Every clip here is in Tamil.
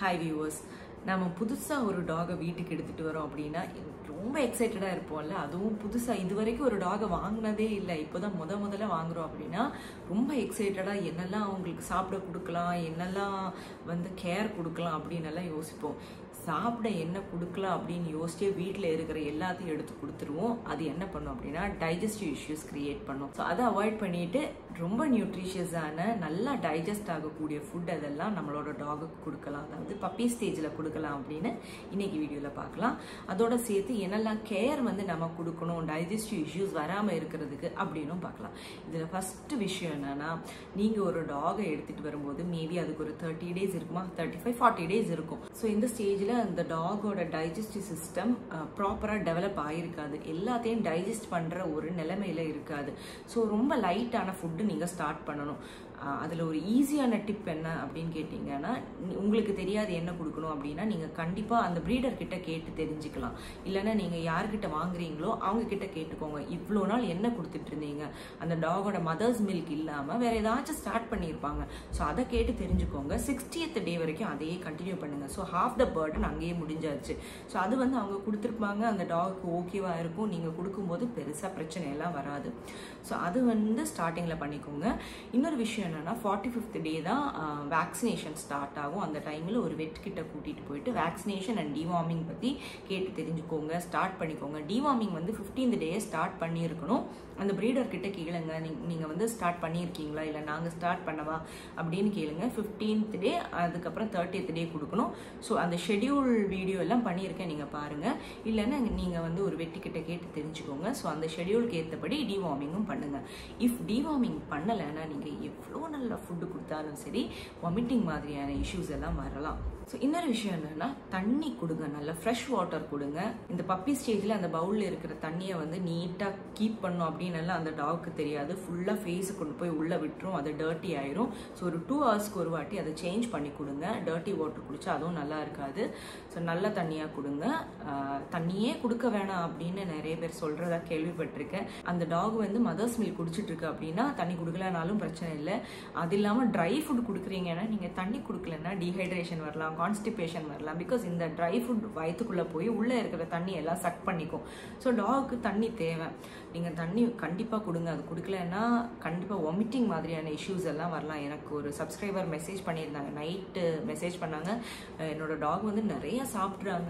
ஹாய் வியூவர்ஸ் நம்ம புதுசாக ஒரு டாகை வீட்டுக்கு எடுத்துகிட்டு வரோம் அப்படின்னா ரொம்ப எக்ஸைட்டடாக இருப்போம்ல அதுவும் புதுசாக இது வரைக்கும் ஒரு டாகை வாங்கினதே இல்லை இப்போ தான் முத முதல்ல வாங்குறோம் அப்படின்னா ரொம்ப எக்ஸைட்டடாக என்னெல்லாம் அவங்களுக்கு சாப்பிட கொடுக்கலாம் என்னெல்லாம் வந்து கேர் கொடுக்கலாம் அப்படின்னு எல்லாம் யோசிப்போம் சாப்பிட என்ன கொடுக்கலாம் அப்படின்னு யோசிச்சே வீட்டில் இருக்கிற எல்லாத்தையும் எடுத்து கொடுத்துருவோம் அது என்ன பண்ணும் அப்படின்னா டைஜஸ்டிவ் இஷ்யூஸ் கிரியேட் பண்ணும் ஸோ அதை அவாய்ட் பண்ணிட்டு ரொம்ப நியூட்ரிஷியஸான நல்லா டைஜஸ்ட் ஆகக்கூடிய ஃபுட் அதெல்லாம் நம்மளோட டாகுக்கு கொடுக்கலாம் அதாவது பப்பி ஸ்டேஜில் கொடுக்கலாம் அப்படின்னு இன்னைக்கு வீடியோவில் பார்க்கலாம் அதோட சேர்த்து என்னெல்லாம் கேர் வந்து நம்ம கொடுக்கணும் டைஜஸ்டிவ் இஷ்யூஸ் வராமல் இருக்கிறதுக்கு அப்படின்னும் பார்க்கலாம் இதில் ஃபஸ்ட்டு விஷயம் என்னன்னா நீங்கள் ஒரு டாகை எடுத்துகிட்டு வரும்போது மேபி அதுக்கு ஒரு தேர்ட்டி டேஸ் இருக்குமா தேர்ட்டி ஃபைவ் ஃபார்ட்டி டேஸ் இருக்கும் ஸோ இந்த ஸ்டேஜில் அந்த டாகோட டைஜஸ்டிவ் சிஸ்டம் ப்ராப்பராக டெவலப் ஆகிருக்காது எல்லாத்தையும் டைஜஸ்ட் பண்ணுற ஒரு நிலைமையில இருக்காது ஸோ ரொம்ப லைட்டான ஃபுட்டு நீங்கள் ஸ்டார்ட் பண்ணணும் அதில் ஒரு ஈஸியான டிப் என்ன அப்படின்னு கேட்டிங்கன்னா உங்களுக்கு தெரியாது என்ன கொடுக்கணும் அப்படின்னா நீங்கள் கண்டிப்பாக அந்த ப்ரீடர் கிட்ட கேட்டு தெரிஞ்சுக்கலாம் இல்லைன்னா நீங்கள் யார்கிட்ட வாங்குறீங்களோ அவங்க கிட்ட கேட்டுக்கோங்க இவ்வளோ நாள் என்ன கொடுத்துட்டு இருந்தீங்க அந்த டாகோட மதர்ஸ் மில்க் இல்லாமல் வேற ஏதாச்சும் ஸ்டார்ட் பண்ணியிருப்பாங்க ஸோ அதை கேட்டு தெரிஞ்சுக்கோங்க சிக்ஸ்டியத் டே வரைக்கும் அதையே கண்டினியூ பண்ணுங்க ஸோ ஹாஃப் த பேர்டன் அங்கேயே முடிஞ்சாச்சு ஸோ அது வந்து அவங்க கொடுத்துருப்பாங்க அந்த டாக்கு ஓகேவா இருக்கும் நீங்கள் கொடுக்கும்போது பெருசாக பிரச்சனை எல்லாம் வராது ஸோ அது வந்து ஸ்டார்டிங்கில் பண்ணிக்கோங்க இன்னொரு விஷயம் என்னன்னா ஃபார்ட்டி ஃபிஃப்த் டே தான் வேக்சினேஷன் ஸ்டார்ட் ஆகும் அந்த டைமில் ஒரு வெட் கிட்ட கூட்டிகிட்டு போயிட்டு வேக்சினேஷன் அண்ட் டிவார்மிங் பற்றி கேட்டு தெரிஞ்சுக்கோங்க ஸ்டார்ட் பண்ணிக்கோங்க டிவார்மிங் வந்து ஃபிஃப்டீன்த் டே ஸ்டார்ட் பண்ணியிருக்கணும் அந்த ப்ரீடர் கிட்ட கேளுங்க நீங்கள் வந்து ஸ்டார்ட் பண்ணியிருக்கீங்களா இல்லை நாங்கள் ஸ்டார்ட் பண்ணவா அப்படின்னு கேளுங்க ஃபிஃப்டீன்த் டே அதுக்கப்புறம் தேர்ட்டியத் டே கொடுக்கணும் ஸோ அந்த ஷெடியூல் வீடியோ எல்லாம் பண்ணியிருக்கேன் நீங்கள் பாருங்கள் இல்லைன்னா நீங்கள் வந்து ஒரு வெட்டிக்கிட்ட கேட்டு தெரிஞ்சுக்கோங்க ஸோ அந்த ஷெடியூலுக்கு ஏற்றபடி டிவார்மிங்கும் பண்ணுங்கள் இஃப் டிவார்மிங் பண்ணலைன்னா நீங்கள் எவ்வளோ நல்ல ஃபுட்டு கொடுத்தாலும் சரி வாமிட்டிங் மாதிரியான இஷ்யூஸ் எல்லாம் வரலாம் ஸோ இன்னொரு விஷயம் என்னன்னா தண்ணி கொடுங்க நல்ல ஃப்ரெஷ் வாட்டர் கொடுங்க இந்த பப்பி ஸ்டேஜில் அந்த பவுலில் இருக்கிற தண்ணியை வந்து நீட்டாக கீப் பண்ணும் அப்படின்னு எல்லாம் அந்த டாவுக்கு தெரியாது ஃபுல்லாக ஃபேஸு கொண்டு போய் உள்ளே விட்டுரும் அது டர்ட்டி ஆயிரும் ஸோ ஒரு டூ ஹவர்ஸ்க்கு ஒரு வாட்டி அதை சேஞ்ச் பண்ணி கொடுங்க டர்ட்டி வாட்டர் குடிச்சா அதுவும் நல்லா இருக்காது ஸோ நல்ல தண்ணியாக கொடுங்க தண்ணியே கொடுக்க வேணாம் அப்படின்னு நிறைய பேர் சொல்கிறதா கேள்விப்பட்டிருக்கேன் அந்த டாக் வந்து மதர்ஸ் மில்க் குடிச்சிட்டு இருக்கு அப்படின்னா தண்ணி கொடுக்கலனாலும் பிரச்சனை இல்லை அது இல்லாமல் ட்ரை ஃபுட் கொடுக்குறீங்கன்னா நீங்கள் தண்ணி கொடுக்கலன்னா டீஹைட்ரேஷன் வரலாம் கான்ஸ்டிபேஷன் வரலாம் பிகாஸ் இந்த ட்ரை ஃபுட் வயிற்றுக்குள்ளே போய் உள்ளே இருக்கிற தண்ணி எல்லாம் சக் பண்ணிக்கும் ஸோ டாகுக்கு தண்ணி தேவை நீங்கள் தண்ணி கண்டிப்பாக கொடுங்க அது கொடுக்கலன்னா கண்டிப்பாக வாமிட்டிங் மாதிரியான இஷ்யூஸ் எல்லாம் வரலாம் எனக்கு ஒரு சப்ஸ்கிரைபர் மெசேஜ் பண்ணியிருந்தாங்க நைட்டு மெசேஜ் பண்ணாங்க என்னோட டாக் வந்து நிறைய சாப்பிட்றாங்க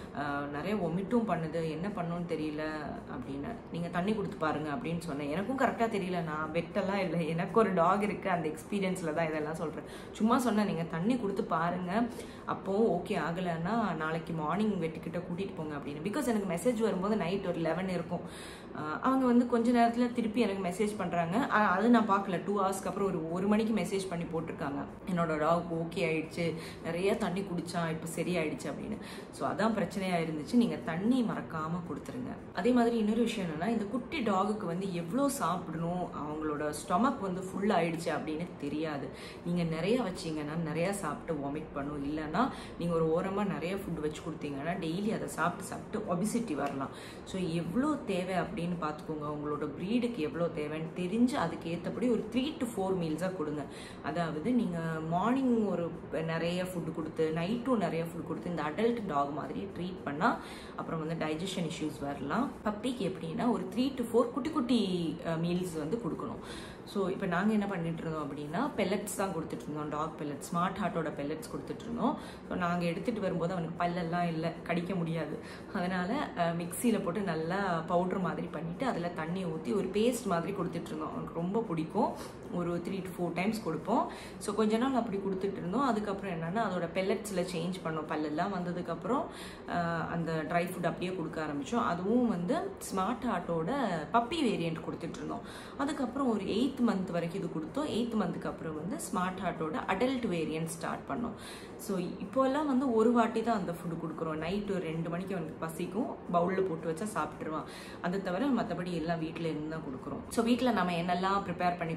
நிறைய ஒமிட்டும் பண்ணுது என்ன பண்ணுன்னு தெரியல அப்படின்னு நீங்கள் தண்ணி கொடுத்து பாருங்க அப்படின்னு சொன்னேன் எனக்கும் கரெக்டாக தெரியல நான் வெட்டெல்லாம் இல்லை எனக்கு ஒரு டாக் இருக்குது அந்த எக்ஸ்பீரியன்ஸில் தான் இதெல்லாம் சொல்கிறேன் சும்மா சொன்னேன் நீங்கள் தண்ணி கொடுத்து பாருங்கள் அப்போவும் ஓகே ஆகலைன்னா நாளைக்கு மார்னிங் வெட்டுக்கிட்ட கூட்டிகிட்டு போங்க அப்படின்னு பிகாஸ் எனக்கு மெசேஜ் வரும்போது நைட் ஒரு லெவன் இருக்கும் அவங்க வந்து கொஞ்ச நேரத்தில் திருப்பி எனக்கு மெசேஜ் பண்ணுறாங்க அது நான் பார்க்கல டூ ஹவர்ஸ்க்கு அப்புறம் ஒரு ஒரு மணிக்கு மெசேஜ் பண்ணி போட்டிருக்காங்க என்னோட டாக் ஓகே ஆயிடுச்சு நிறைய தண்ணி குடிச்சான் இப்போ சரியாயிடுச்சு அப்படின்னு ஸோ அதான் பிரச்சனையாக இருந்துச்சு நீங்கள் தண்ணி மறக்காமல் கொடுத்துருங்க அதே மாதிரி இன்னொரு விஷயம் என்னென்னா இந்த குட்டி டாகுக்கு வந்து எவ்வளோ சாப்பிடணும் அவங்களோட ஸ்டொமக் வந்து ஃபுல் ஆயிடுச்சு அப்படின்னு தெரியாது நீங்கள் நிறைய வச்சிங்கன்னா நிறையா சாப்பிட்டு வாமிட் பண்ணும் இல்லைன்னா நீங்கள் ஒரு ஓரமாக நிறைய ஃபுட் வச்சு கொடுத்தீங்கன்னா டெய்லி அதை சாப்பிட்டு சாப்பிட்டு ஒபிசிட்டி வரலாம் ஸோ எவ்வளோ தேவை அப்படின்னு பார்த்துக்கோங்க உங்களோட ப்ரீடுக்கு எவ்வளோ தேவைன்னு தெரிஞ்சு அதுக்கு ஏற்றபடி ஒரு த்ரீ டு ஃபோர் மீல்ஸாக கொடுங்க அதாவது நீங்கள் மார்னிங் ஒரு நிறைய ஃபுட்டு கொடுத்து நைட்டும் நிறைய ஃபுட் கொடுத்து இந்த அடல்ட் டாக் மாதிரி ட்ரீட் பண்ணால் அப்புறம் வந்து டைஜஷன் இஷ்யூஸ் வரலாம் பப்பிக்கு எப்படின்னா ஒரு த்ரீ டு ஃபோர் குட்டி குட்டி மீல்ஸ் வந்து கொடுக்கணும் ஸோ இப்போ நாங்கள் என்ன பண்ணிட்டு இருந்தோம் அப்படின்னா பெல்லட்ஸ் தான் கொடுத்துட்டு இருந்தோம் டாக் பெல்லட் ஸ்மார்ட் ஹார்ட்டோட பெல்லட்ஸ் கொடுத்துட்டு இருந்தோம் ஸோ நாங்கள் எடுத்துகிட்டு வரும்போது அவனுக்கு பல்லெல்லாம் இல்லை கடிக்க முடியாது அதனால் மிக்சியில் போட்டு நல்லா பவுட்ரு மாதிரி பண்ணிவிட்டு அதில் தண்ணி ஊற்றி ஒரு பேஸ்ட் மாதிரி கொடுத்துட்டு இருந்தோம் அவனுக்கு ரொம்ப பிடிக்கும் ஒரு த்ரீ டு ஃபோர் டைம்ஸ் கொடுப்போம் ஸோ கொஞ்ச நாள் அப்படி கொடுத்துட்டு இருந்தோம் அதுக்கப்புறம் என்னென்னா அதோட பெல்லட்ஸில் சேஞ்ச் பண்ணோம் பல்லெல்லாம் வந்ததுக்கப்புறம் அந்த ட்ரை ஃபுட் அப்படியே கொடுக்க ஆரம்பித்தோம் அதுவும் வந்து ஸ்மார்ட் ஹார்ட்டோட பப்பி வேரியண்ட் கொடுத்துட்டு இருந்தோம் அதுக்கப்புறம் ஒரு எயித் மந்த் வரைக்கும் இது கொடுத்தோம் எயித் மந்த்துக்கு அப்புறம் வந்து ஸ்மார்ட் ஹார்ட்டோட அடல்ட் வேரியன்ட் ஸ்டார்ட் பண்ணோம் ஸோ இப்போல்லாம் வந்து ஒரு வாட்டி தான் அந்த ஃபுட்டு கொடுக்குறோம் நைட்டு ஒரு ரெண்டு மணிக்கு அவனுக்கு பசிக்கும் பவுலில் போட்டு வச்சா சாப்பிட்ருவான் அதை தவிர மற்றபடி எல்லாம் வீட்டில் இருந்து தான் கொடுக்குறோம் ஸோ வீட்டில் நம்ம என்னெல்லாம் ப்ரிப்பேர் பண்ணி கொடுக்கலாம்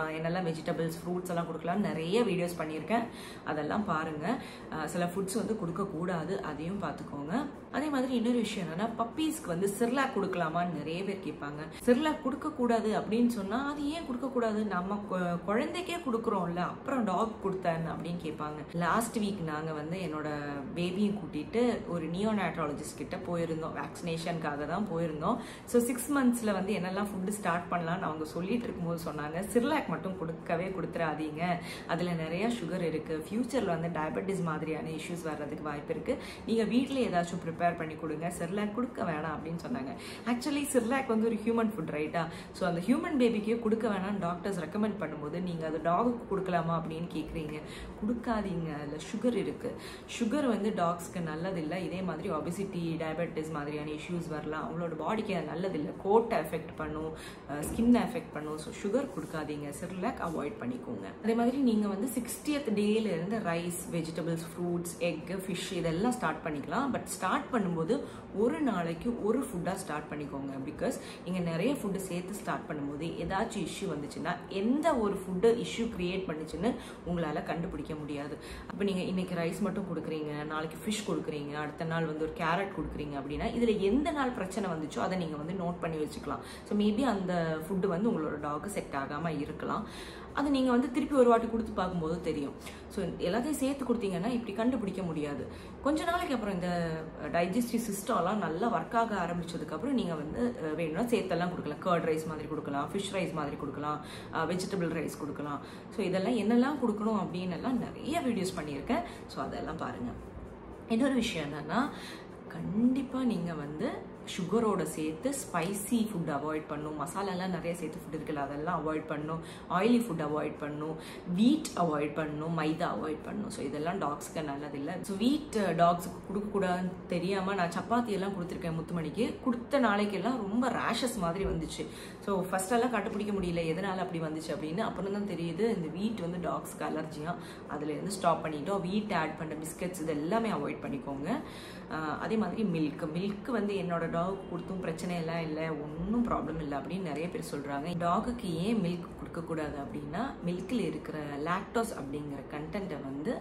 கொடுக்கலாம் என்னெல்லாம் வெஜிடபிள்ஸ் ஃப்ரூட்ஸ் எல்லாம் கொடுக்கலாம் நிறைய வீடியோஸ் பண்ணியிருக்கேன் அதெல்லாம் பாருங்கள் சில ஃபுட்ஸ் வந்து கொடுக்கக்கூடாது அதையும் பார்த்துக்கோங்க அதே மாதிரி இன்னொரு விஷயம் என்னன்னா பப்பீஸ்க்கு வந்து சிர்லாக் கொடுக்கலாமான்னு நிறைய பேர் கேட்பாங்க சிர்லாக் கொடுக்கக்கூடாது அப்படின்னு சொன்னால் அது ஏன் கொடுக்கக்கூடாது நம்ம கு- குழந்தைக்கே கொடுக்குறோம்ல அப்புறம் டாக் கொடுத்தேன் அப்படின்னு கேட்பாங்க லாஸ்ட் வீக் நாங்கள் வந்து என்னோட பேபியும் கூட்டிட்டு ஒரு நியோநாட்ராலஜிஸ்ட் கிட்ட போயிருந்தோம் வேக்சினேஷனுக்காக தான் போயிருந்தோம் ஸோ சிக்ஸ் மந்த்ஸில் வந்து என்னெல்லாம் ஃபுட்டு ஸ்டார்ட் பண்ணலாம்னு அவங்க சொல்லிட்டு இருக்கும்போது சொன்னாங்க சிர்லாக் மட்டும் கொடுக்கவே கொடுத்துறாதீங்க அதில் நிறைய சுகர் இருக்குது ஃப்யூச்சரில் வந்து டயபெட்டிஸ் மாதிரியான இஷ்யூஸ் வர்றதுக்கு வாய்ப்பு இருக்குது நீங்கள் வீட்டில் ஏதாச்சும் ப்ரிப்பேர் பண்ணி கொடுங்க சிர்லாக் கொடுக்க வேணாம் அப்படின்னு சொன்னாங்க ஆக்சுவலி சிர்லாக் வந்து ஒரு ஹியூமன் ஃபுட் ரைட்டா ஸோ அந்த ஹியூமன் பேபிக்கே கொடுக்க வேணாம்னு டாக்டர்ஸ் ரெக்கமெண்ட் பண்ணும்போது நீங்கள் அது டாகுக்கு கொடுக்கலாமா அப்படின்னு கேட்குறீங்க கொடுக்காதீங்க அதில் சுகர் இருக்குது சுகர் வந்து டாக்ஸ்க்கு நல்லதில்லை இதே மாதிரி ஒபிசிட்டி டயபெட்டிஸ் மாதிரியான இஷ்யூஸ் வரலாம் அவங்களோட பாடிக்கு அது நல்லதில்லை கோட்டை எஃபெக்ட் பண்ணும் ஸ்கின்னை எஃபெக்ட் பண்ணும் ஸோ சுகர் கொடுக்காதீங்க சிர்லாக் அவாய்ட் பண்ணிக்கோங்க அதே மாதிரி நீங்கள் வந்து சிக்ஸ்டியத் டேல இருந்து rice vegetables fruits egg fish இதெல்லாம் ஸ்டார்ட் பண்ணிக்கலாம் பட் ஸ்டார்ட் பண்ணும்போது ஒரு நாளைக்கு ஒரு ஃபுட்டாக ஸ்டார்ட் பண்ணிக்கோங்க பிகாஸ் நீங்கள் நிறைய ஃபுட்டு சேர்த்து ஸ்டார்ட் பண்ணும்போது ஏதாச்சும் இஷ்யூ வந்துச்சுன்னா எந்த ஒரு ஃபுட்டு இஷ்யூ கிரியேட் பண்ணுச்சுன்னு உங்களால் கண்டுபிடிக்க முடியாது அப்போ நீங்கள் இன்னைக்கு ரைஸ் மட்டும் கொடுக்குறீங்க நாளைக்கு ஃபிஷ் கொடுக்குறீங்க அடுத்த நாள் வந்து ஒரு கேரட் கொடுக்குறீங்க அப்படின்னா இதில் எந்த நாள் பிரச்சனை வந்துச்சோ அதை நீங்கள் வந்து நோட் பண்ணி வச்சுக்கலாம் ஸோ மேபி அந்த ஃபுட்டு வந்து உங்களோட டாக்கு செட் ஆகாமல் இருக்கலாம் அது நீங்கள் வந்து திருப்பி ஒரு வாட்டி கொடுத்து பார்க்கும்போது தெரியும் ஸோ எல்லாத்தையும் சேர்த்து கொடுத்தீங்கன்னா இப்படி கண்டுபிடிக்க முடியாது கொஞ்ச நாளைக்கு அப்புறம் இந்த டைஜஸ்டிவ் சிஸ்டம்லாம் நல்லா ஒர்க் ஆக ஆரம்பிச்சதுக்கப்புறம் நீங்கள் வந்து அஹ், வேணும்னா சேர்த்தெல்லாம் கொடுக்கலாம் கர்ட் ரைஸ் மாதிரி கொடுக்கலாம் ஃபிஷ் ரைஸ் மாதிரி கொடுக்கலாம் வெஜிடபிள் ரைஸ் கொடுக்கலாம் ஸோ இதெல்லாம் என்னெல்லாம் கொடுக்கணும் அப்படின்னு எல்லாம் நிறைய வீடியோஸ் பண்ணியிருக்கேன் ஸோ அதெல்லாம் பாருங்கள் இன்னொரு விஷயம் என்னன்னா கண்டிப்பாக நீங்கள் வந்து சுகரோட சேர்த்து ஸ்பைசி ஃபுட் அவாய்ட் பண்ணும் மசாலாலாம் நிறைய சேர்த்து ஃபுட் இருக்குல்ல அதெல்லாம் அவாய்ட் பண்ணும் ஆயிலி ஃபுட் அவாய்ட் பண்ணும் வீட் அவாய்ட் பண்ணும் மைதா அவாய்ட் பண்ணும் ஸோ இதெல்லாம் டாக்ஸ்க்கு நல்லதில்லை ஸோ வீட் டாக்ஸுக்கு கொடுக்கக்கூடாதுன்னு தெரியாமல் நான் சப்பாத்தி எல்லாம் கொடுத்துருக்கேன் முத்துமணிக்கு கொடுத்த நாளைக்கெல்லாம் ரொம்ப ரேஷஸ் மாதிரி வந்துச்சு ஸோ ஃபர்ஸ்டெல்லாம் கண்டுபிடிக்க முடியல எதனால் அப்படி வந்துச்சு அப்படின்னு அப்புறம் தான் தெரியுது இந்த வீட் வந்து டாக்ஸ்க்கு அலர்ஜியாக அதுலேருந்து ஸ்டாப் பண்ணிட்டோம் வீட் ஆட் பண்ண பிஸ்கட்ஸ் இது எல்லாமே அவாய்ட் பண்ணிக்கோங்க ஆஹ் அதே மாதிரி மில்க் மில்க் வந்து என்னோட டாக் கொடுத்தும் பிரச்சனை எல்லாம் இல்லை ஒன்றும் ப்ராப்ளம் இல்லை அப்படின்னு நிறைய பேர் சொல்கிறாங்க டாகுக்கு ஏன் மில்க் கொடுக்கக்கூடாது அப்படின்னா மில்கில் இருக்கிற லாக்டோஸ் அப்படிங்கிற கண்டென்ட்டை வந்து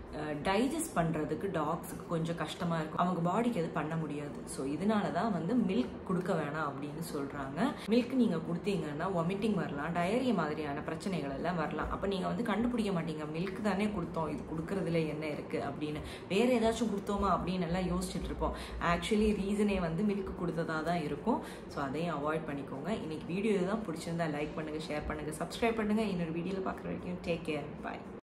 டைஜஸ்ட் பண்ணுறதுக்கு டாக்ஸுக்கு கொஞ்சம் கஷ்டமாக இருக்கும் அவங்க பாடிக்கு அது பண்ண முடியாது ஸோ இதனால தான் வந்து மில்க் கொடுக்க வேணாம் அப்படின்னு சொல்கிறாங்க மில்க் நீங்கள் கொடுத்தீங்கன்னா ஒமிட்டிங் வரலாம் டயரியா மாதிரியான பிரச்சனைகள் எல்லாம் வரலாம் அப்போ நீங்கள் வந்து கண்டுபிடிக்க மாட்டீங்க மில்க் தானே கொடுத்தோம் இது கொடுக்கறதுல என்ன இருக்குது அப்படின்னு வேறு ஏதாச்சும் கொடுத்தோமா அப்படின்னு எல்லாம் யோசிச்சுட்டு இருப்போம் ஆக்சுவலி ரீசனே வந்து மில்க் கொடுத்ததா தான் இருக்கும் ஸோ அதையும் அவாய்ட் பண்ணிக்கோங்க இன்னைக்கு வீடியோ தான் பிடிச்சிருந்தா லைக் பண்ணுங்கள் ஷேர் பண்ணுங்கள் சப்ஸ்கிரைப் பண்ணுங்கள் இன்னொரு வீடியோவில் பார்க்குற வரைக்கும் டேக் கேர் பாய்